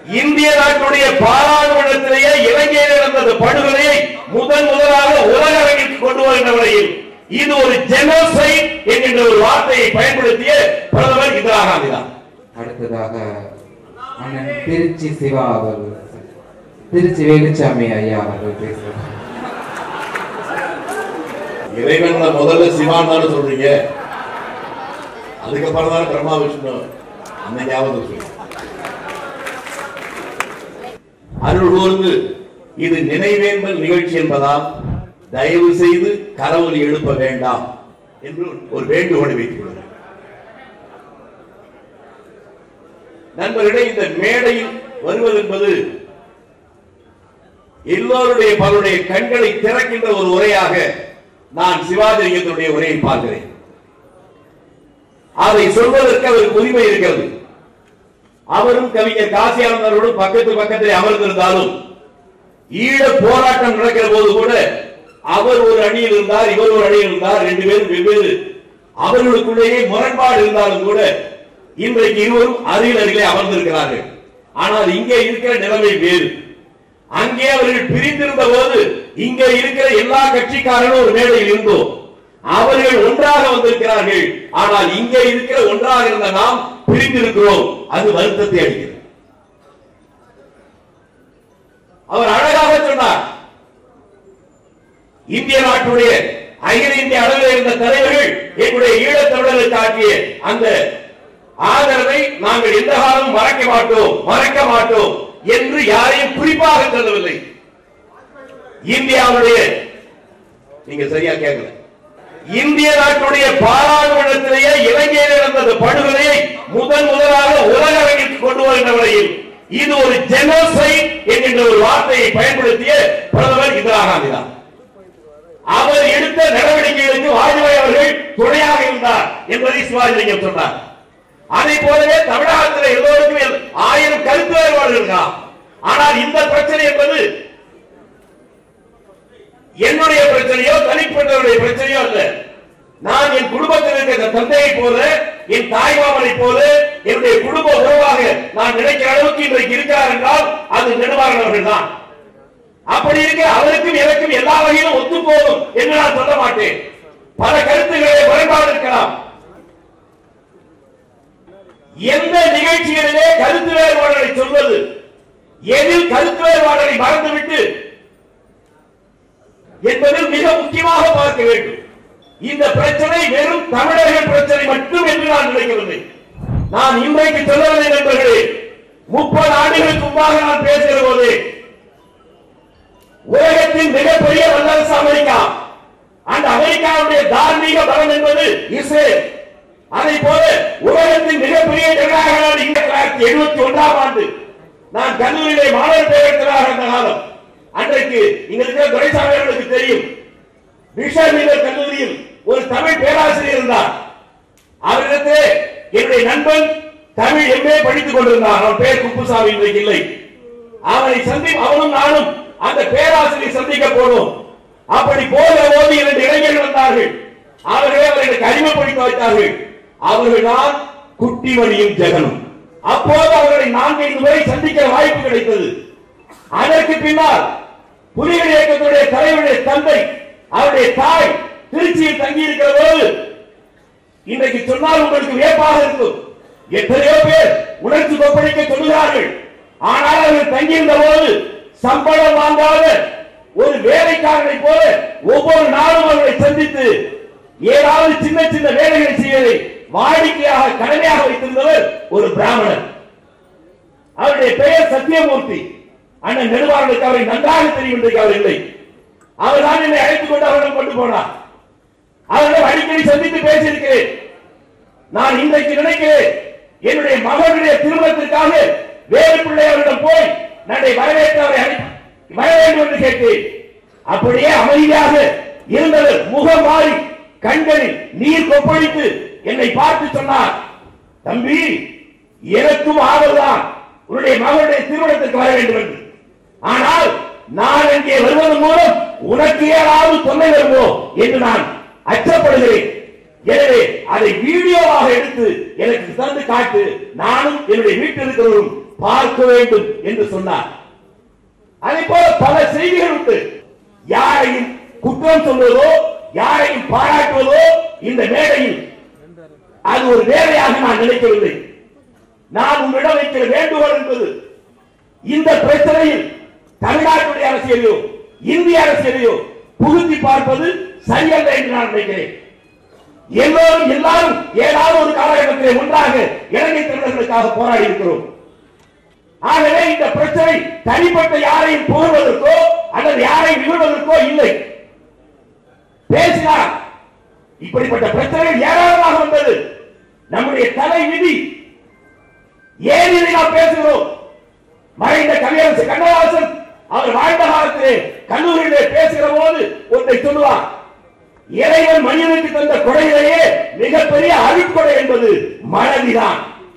இந்திய நாட்டுடைய பாராளுமன்றத்திலேயே இலங்கையில் நடந்த படுகொலையை முதன் முதலாக உலக அரங்கிற்கு கொண்டு வருகின்ற வரையில் இது ஒரு ஜெனோசைட் என்கின்ற ஒரு வார்த்தையை பயன்படுத்திய பிரதமர் இந்திரா காந்தி தான் அடுத்ததாக அண்ணன் திருச்சி சிவா அவர்கள் திருச்சி வேலுச்சாமி ஐயா அவர்கள் பேசுகிறார் இறைவன் முதல்ல சிவான் தானே சொல்றீங்க அதுக்கப்புறம் தான் பிரம்மா விஷ்ணு அந்த ஞாபகம் சொல்லு அருள் கூர்ந்து இது நினைவேந்தல் நிகழ்ச்சி என்பதால் தயவு செய்து கரவொலி எழுப்ப வேண்டாம் என்று ஒரு வேண்டுகோளை வைத்துக் கொள்கிறேன் நண்பர்களே இந்த மேடையில் வருவது என்பது எல்லோருடைய பலருடைய கண்களை திறக்கின்ற ஒரு உரையாக நான் சிவாஜிலிங்கத்தினுடைய உரையை பார்க்கிறேன் அதை சொல்வதற்கு அவருக்கு உரிமை இருக்கிறது அவரும் கவிஞர் காசியானந்தரோடும் பக்கத்து பக்கத்தில் அமர்ந்திருந்தாலும் ஈழ போராட்டம் நடக்கிற போது கூட அவர் ஒரு அணியில் இருந்தார் இவர் ஒரு அணியில் இருந்தார் ரெண்டு பேரும் வெவ்வேறு அவர்களுக்குள்ளேயே முரண்பாடு இருந்தாலும் கூட இன்றைக்கு இருவரும் அருகில் அருகிலே அமர்ந்திருக்கிறார்கள் ஆனால் இங்கே இருக்கிற நிலைமை வேறு அங்கே அவர்கள் பிரிந்திருந்த போது இங்கே இருக்கிற எல்லா கட்சிக்காரர்களும் ஒரு மேடையில் இருந்தோம் அவர்கள் ஒன்றாக வந்திருக்கிறார்கள் ஆனால் இங்கே இருக்கிற ஒன்றாக இருந்த நாம் பிரிந்திருக்கிறோம் அது வருத்தத்தை அளிக்கிறது அவர் அழகாக சொன்னார் இந்திய நாட்டுடைய அகில இந்திய அளவில் இருந்த தலைவர்கள் எங்களுடைய ஈழத் தமிழர்களுக்கு ஆற்றிய அந்த ஆதரவை நாங்கள் எந்த காலமும் மறக்க மாட்டோம் மறக்க மாட்டோம் என்று யாரையும் குறிப்பாக சொல்லவில்லை இந்தியாவுடைய நீங்க சரியா கேட்கல இந்திய நாட்டுடைய பாராளுமன்றத்திலேயே இலங்கையில் நடந்த படுகொலையை முதன் முதலாக உலக அரங்கிற்கு கொண்டு வருகின்ற வரையில் இது ஒரு ஜெனோசைட் என்கின்ற ஒரு வார்த்தையை பயன்படுத்திய பிரதமர் இந்திரா காந்தி தான் அவர் எடுத்த நடவடிக்கைகளுக்கு வாஜ்பாய் அவர்கள் துணையாக இருந்தார் என்பதை சிவாஜிலிங்கம் சொன்னார் அதை போலவே தமிழகத்தில் எல்லோருக்கும் எல்- ஆயிரம் கருத்து வேறுபாடு இருக்கலாம் ஆனால் இந்த பிரச்சனை என்பது என்னுடைய பிரச்சனையோ தனிப்பட்டவருடைய பிரச்சனையோ அல்ல நான் என் குடும்பத்தில் இருக்கிற தந்தையை போல என் தாய்மாமனை போல என்னுடைய குடும்ப உறவாக நான் நினைக்கிற அளவுக்கு இன்றைக்கு இருக்கிறார் என்றால் அது நெடுமாறன் அவர்கள் தான் அப்படி இருக்க அவருக்கும் எனக்கும் எல்லா வகையிலும் ஒத்து போகும் என்று நான் சொல்ல மாட்டேன் பல கருத்துக்களை முரண்பாடு இருக்கலாம் எந்த நிகழ்ச்சிகளிலே கருத்து வேறுபாடுகளை சொல்வது எதில் கருத்து வேறுபாடுகளை மறந்துவிட்டு என்பதில் மிக முக்கியமாக பார்க்க வேண்டும் இந்த பிரச்சனை வெறும் தமிழர்கள் பிரச்சனை மட்டும் என்று நான் நினைக்கவில்லை நான் இன்றைக்கு சொல்லவில்லை நண்பர்களே முப்பது ஆண்டுகளுக்கு முன்பாக நான் பேசுகிற போது உலகத்தின் மிகப்பெரிய வல்லரசு அமெரிக்கா அந்த அமெரிக்காவுடைய தார்மீக பலம் என்பது இஸ்ரேல் அதை போல உலகத்தின் மிகப்பெரிய ஜனநாயக நாடு இந்த தொள்ளாயிரத்தி எழுபத்தி ஒன்றாம் ஆண்டு நான் கல்லூரியிலே மாணவர் பேரத்திலாக இருந்த காலம் அன்றைக்கு இங்க இருக்கிற துரைசாமி அவர்களுக்கு தெரியும் விஷமீனர் கல்லூரியில் ஒரு தமிழ் பேராசிரியர் இருந்தார் அவரிடத்திலே என்னுடைய நண்பன் தமிழ் எம்ஏ படித்துக் கொண்டிருந்தார் அவன் பேர் குப்புசாமி இன்றைக்கு இல்லை அவனை சந்தி அவனும் நானும் அந்த பேராசிரியர் சந்திக்க போனோம் அப்படி போகிற போது இரண்டு இளைஞர்கள் வந்தார்கள் அவர்களே அவர்களுக்கு அறிமுகப்படுத்தி வைத்தார்கள் அவர்கள் தான் குட்டிமணியும் ஜெகனும் அப்போது அவர்களை நான்கைந்து முறை சந்திக்க வாய்ப்பு கிடைத்தது அதற்கு பின்னால் புலிகள் இயக்கத்துடைய தலைவருடைய தந்தை அவருடைய தாய் திருச்சியில் தங்கி இருக்கிற போது இன்றைக்கு சொன்னால் உங்களுக்கு வியப்பாக இருக்கும் எத்தனையோ பேர் உணர்ச்சி கொப்பளிக்க சொல்லுகிறார்கள் ஆனால் அவர்கள் தங்கியிருந்த போது சம்பளம் வாங்காத ஒரு வேலைக்காரனை போல ஒவ்வொரு நாளும் அவர்களை சந்தித்து ஏதாவது சின்ன சின்ன வேலைகளை செய்வதை வாடிக்கையாக கடமையாக வைத்திருந்தவர் ஒரு பிராமணர் அவருடைய பெயர் சத்தியமூர்த்தி அண்ணன் நெடுவாரனுக்கு அவரை நன்றாக தெரியும் இன்றைக்கு அவர் இல்லை அவர் தான் என்னை அழைத்துக் கொண்டு அவரிடம் கொண்டு போனார் அவரிடம் அடிக்கடி சந்தித்து பேசியிருக்கிறேன் நான் இன்றைக்கு நினைக்கிறேன் என்னுடைய மகனுடைய திருமணத்திற்காக வேறு பிள்ளை அவரிடம் போய் நடை வரவேற்று அவரை அழைத்து வர வேண்டும் என்று கேட்டேன் அப்படியே அமைதியாக இருந்தவர் முகம் மாறி கண்களில் நீர் கொப்பளித்து என்னை பார்த்து சொன்னார் தம்பி எனக்கும் ஆவல்தான் உன்னுடைய மகனுடைய திருமணத்திற்கு வர வேண்டும் என்று ஆனால் நான் அங்கே வருவதன் மூலம் உனக்கு ஏதாவது தொல்லை வருமோ என்று நான் அச்சப்படுகிறேன் எனவே அதை வீடியோவாக எடுத்து எனக்கு தந்து காட்டு நானும் என்னுடைய வீட்டில் இருக்கிறவரும் பார்க்க வேண்டும் என்று சொன்னார் அதே போல பல செய்திகள் உண்டு யாரையும் குற்றம் சொல்வதோ யாரையும் பாராட்டுவதோ இந்த மேடையில் அது ஒரு வேலையாக நான் நினைக்கவில்லை நான் உங்களிடம் வைக்கிற வேண்டுகோள் என்பது இந்த பிரச்சனையில் தமிழ்நாட்டுடைய அரசியலையோ இந்திய அரசியலையோ புகுத்தி பார்ப்பது சரியல்ல என்று நான் நினைக்கிறேன் எல்லோரும் எல்லாரும் ஏதாவது ஒரு காலகட்டத்தில் ஒன்றாக இலங்கை தமிழர்களுக்காக போராடி இருக்கிறோம் ஆகவே இந்த பிரச்சனை தனிப்பட்ட யாரையும் புகழ்வதற்கோ அல்லது யாரையும் விழுவதற்கோ இல்லை பேசினார் இப்படிப்பட்ட பிரச்சனைகள் ஏராளமாக வந்தது நம்முடைய தலை விதி ஏன் இதை நாம் பேசுகிறோம் மறைந்த கவியரசு கண்ணதாசன் அவர் வாழ்ந்த காலத்திலே கல்லூரியிலே பேசுகிற போது ஒன்றை சொல்லுவார் இறைவன் மனிதனுக்கு தந்த கொடையிலேயே மிகப்பெரிய அருட்கொடை என்பது மனதிதான்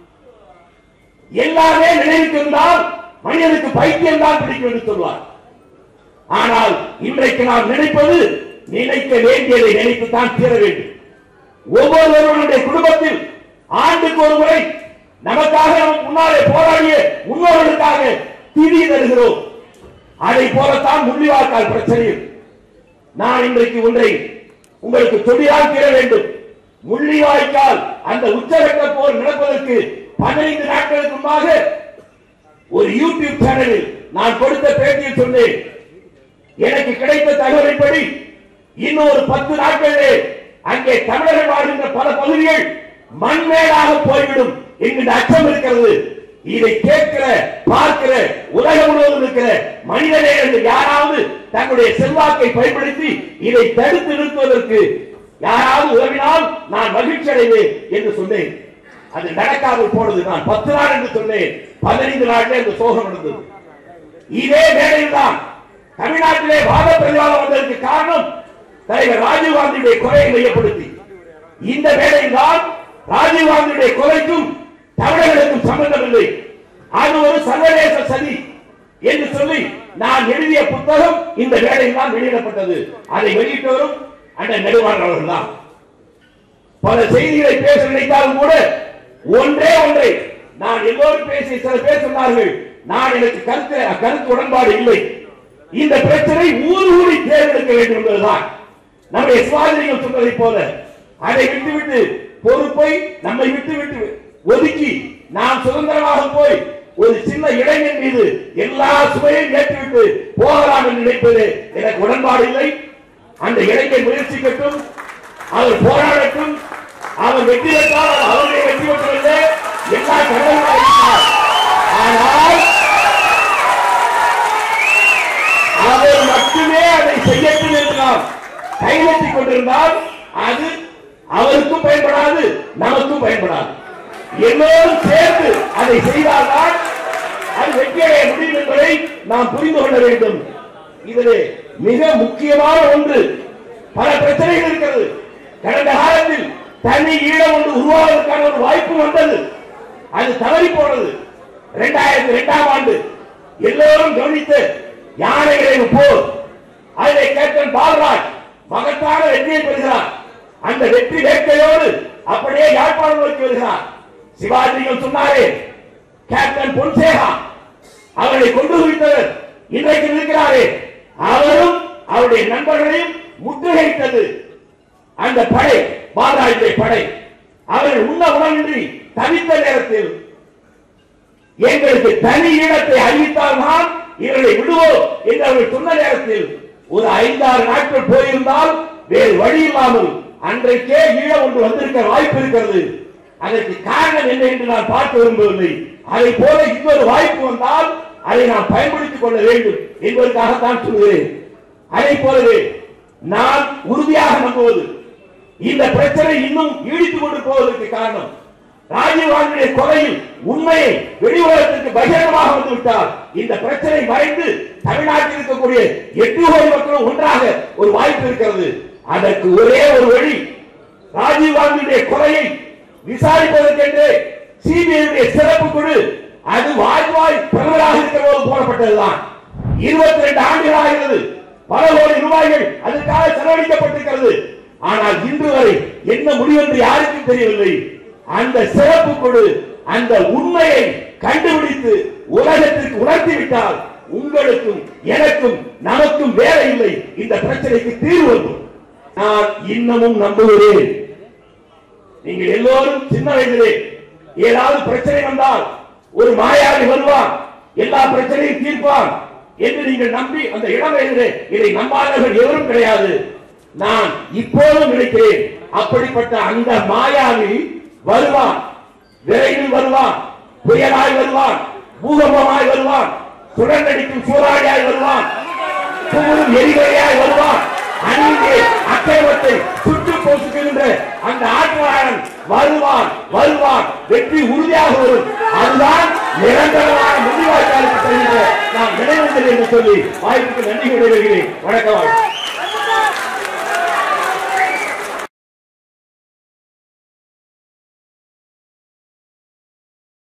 எல்லாமே நினைவுக்கு இருந்தால் மனிதனுக்கு பைத்தியம் தான் பிடிக்கும் என்று சொல்வார் ஆனால் இன்றைக்கு நாம் நினைப்பது நினைக்க வேண்டியதை நினைத்துத்தான் தீர வேண்டும் ஒவ்வொருவருடைய குடும்பத்தில் ஆண்டுக்கு ஒரு முறை நமக்காக நமக்கு முன்னாலே போராடிய முன்னோர்களுக்காக திதி தருகிறோம் அதை போலத்தான் முள்ளிவாய்க்கால் பிரச்சனையும் நான் இன்றைக்கு ஒன்றை உங்களுக்கு சொல்லிதான் தீர வேண்டும் முள்ளிவாய்க்கால் அந்த உச்சகட்ட போர் நடப்பதற்கு பதினைந்து நாட்களுக்கு முன்பாக ஒரு யூடியூப் சேனலில் நான் கொடுத்த பேட்டியில் சொன்னேன் எனக்கு கிடைத்த தகவலின்படி இன்னும் ஒரு பத்து நாட்களிலே அங்கே தமிழர்கள் வாழ்கின்ற பல பகுதிகள் மண்மேடாக போய்விடும் என்கின்ற அச்சம் இருக்கிறது இதை கேட்கிற பார்க்கிற உலகம் முழுவதும் இருக்கிற மனிதனே என்று யாராவது தங்களுடைய செல்வாக்கை பயன்படுத்தி இதை தடுத்து நிறுத்துவதற்கு யாராவது உதவினால் நான் மகிழ்ச்சி அடைவேன் என்று சொன்னேன் அது நடக்காமல் போனது நான் பத்து நாள் என்று சொன்னேன் பதினைந்து நாட்களே இந்த சோகம் நடந்தது இதே வேளையில் தான் தமிழ்நாட்டிலே வாத பிரதிவாதம் வந்ததற்கு காரணம் தலைவர் ராஜீவ்காந்தியுடைய கொலையை மையப்படுத்தி இந்த வேளையில் தான் ராஜீவ்காந்தியுடைய கொலைக்கும் தமிழர்களுக்கும் சம்பந்தமில்லை அது ஒரு சர்வதேச சதி என்று சொல்லி நான் எழுதிய புத்தகம் இந்த வேளையில் தான் வெளியிடப்பட்டது அதை வெளியிட்டவரும் அந்த நெடுவாளர் அவர்கள் தான் பல செய்திகளை பேச நினைத்தாலும் கூட ஒன்றே ஒன்றை நான் எல்லோரும் பேசி சில பேர் சொன்னார்கள் நான் எனக்கு கருத்து கருத்து உடன்பாடு இல்லை இந்த பிரச்சனை ஊர் ஊரி தேர்ந்தெடுக்க வேண்டும் என்பதுதான் நம்முடைய சுவாதிரிகள் சொன்னதை போல அதை விட்டுவிட்டு பொறுப்பை நம்மை விட்டு விட்டு ஒதுக்கி நாம் சுதந்திரமாக போய் ஒரு சின்ன இளைஞன் மீது எல்லா சுமையும் ஏற்றிவிட்டு போகலாம் என்று நினைப்பது எனக்கு உடன்பாடு இல்லை அந்த இளைஞன் முயற்சிக்கட்டும் அவர் போராடட்டும் அவர் வெற்றி பெற்றால் அவர் அவருடைய வெற்றி பெற்றவில்லை எல்லா கடவுளாக இருக்கிறார் ஆனால் அவர் மட்டுமே அதை செய்யட்டும் என்று நாம் கையெழுத்திக் கொண்டிருந்தால் அது அவருக்கும் பயன்படாது நமக்கும் பயன்படாது எல்லோரும் சேர்ந்து அதை செய்தால்தான் அது வெற்றியடைய முடியும் என்பதை நாம் புரிந்து கொள்ள வேண்டும் இதிலே மிக முக்கியமான ஒன்று பல பிரச்சனைகள் இருக்கிறது கடந்த காலத்தில் தனி ஈழம் ஒன்று உருவாவதற்கான ஒரு வாய்ப்பு வந்தது அது தவறி போனது இரண்டாயிரத்தி இரண்டாம் ஆண்டு எல்லோரும் கவனித்து யானைகளை போர் அதிலே கேப்டன் பால்ராஜ் மகத்தான வெற்றியை பெறுகிறார் அந்த வெற்றி வேட்கையோடு அப்படியே யாழ்ப்பாணம் நோக்கி வருகிறார் சிவாஜிகள் சொன்னாரே கேப்டன் பொன்சேகா அவரை கொண்டு குவித்தவர் இன்றைக்கு இருக்கிறாரே அவரும் அவருடைய நண்பர்களையும் முற்றுகையிட்டது அந்த படை பாலராஜுடைய படை அவர்கள் உண்ண உணவின்றி தவித்த நேரத்தில் எங்களுக்கு தனி ஈழத்தை அறிவித்தால்தான் இவர்களை விடுவோம் என்று அவர்கள் சொன்ன நேரத்தில் ஒரு ஐந்தாறு நாட்கள் போயிருந்தால் வேறு வழி இல்லாமல் அன்றைக்கே ஈழம் ஒன்று வந்திருக்க வாய்ப்பு இருக்கிறது அதற்கு காரணம் என்ன என்று நான் பார்க்க விரும்பவில்லை அதை போல இன்னொரு வாய்ப்பு வந்தால் அதை நாம் பயன்படுத்திக் கொள்ள வேண்டும் என்பதற்காகத்தான் சொல்கிறேன் அதை போலவே நான் உறுதியாக நம்புவது இந்த பிரச்சனை இன்னும் நீடித்துக் கொண்டு போவதற்கு காரணம் ராஜீவ்காந்தியுடைய கொலையில் உண்மையை வெளி உலகத்திற்கு பகிரங்கமாக வந்துவிட்டால் இந்த பிரச்சனை மறைந்து தமிழ்நாட்டில் இருக்கக்கூடிய எட்டு கோடி மக்களும் ஒன்றாக ஒரு வாய்ப்பு இருக்கிறது அதற்கு ஒரே ஒரு வழி ராஜீவ்காந்தியுடைய கொலையை விசாரிப்பதற்கென்று சிபிஐ சிறப்பு குழு அது வாஜ்பாய் பிரதமராக இருக்கிற போது போடப்பட்டதுதான் இருபத்தி ரெண்டு ஆண்டுகள் ஆகிறது பல கோடி ரூபாய்கள் அதற்காக செலவழிக்கப்பட்டிருக்கிறது ஆனால் இன்று வரை என்ன முடிவு என்று யாருக்கும் தெரியவில்லை அந்த சிறப்பு குழு அந்த உண்மையை கண்டுபிடித்து உலகத்திற்கு உணர்த்தி விட்டால் உங்களுக்கும் எனக்கும் நமக்கும் வேலை இல்லை இந்த பிரச்சனைக்கு தீர்வு வரும் நான் இன்னமும் நம்புகிறேன் நீங்கள் எல்லோரும் சின்ன வயதிலே ஏதாவது பிரச்சனை வந்தால் ஒரு மாயாவி வருவான் எல்லா பிரச்சனையும் தீர்ப்பான் என்று நீங்கள் நம்பி அந்த இடம் வயதிலே இதை நம்பாதவர்கள் எவரும் கிடையாது நான் இப்போதும் நினைக்கிறேன் அப்படிப்பட்ட அந்த மாயாவி வருவான் விரைவில் வருவான் புயலாய் வருவான் பூகம்பமாய் வருவான் சுழன்றடிக்கும் சூறாடியாய் வருவான் குமுறும் எரிகரையாய் வருவான் அங்கே அக்கைவத்தை சுட்டு போசுகின்ற அந்த ஆட்சியாளன் வருவான் வருவான் வெற்றி உறுதியாக வரும் அதுதான் நிரந்தரமான முடிவாய்க்காலுக்கு செல்கின்ற நாம் நினைவுகள் என்று சொல்லி வாய்ப்புக்கு நன்றி விடைபெறுகிறேன் வணக்கம்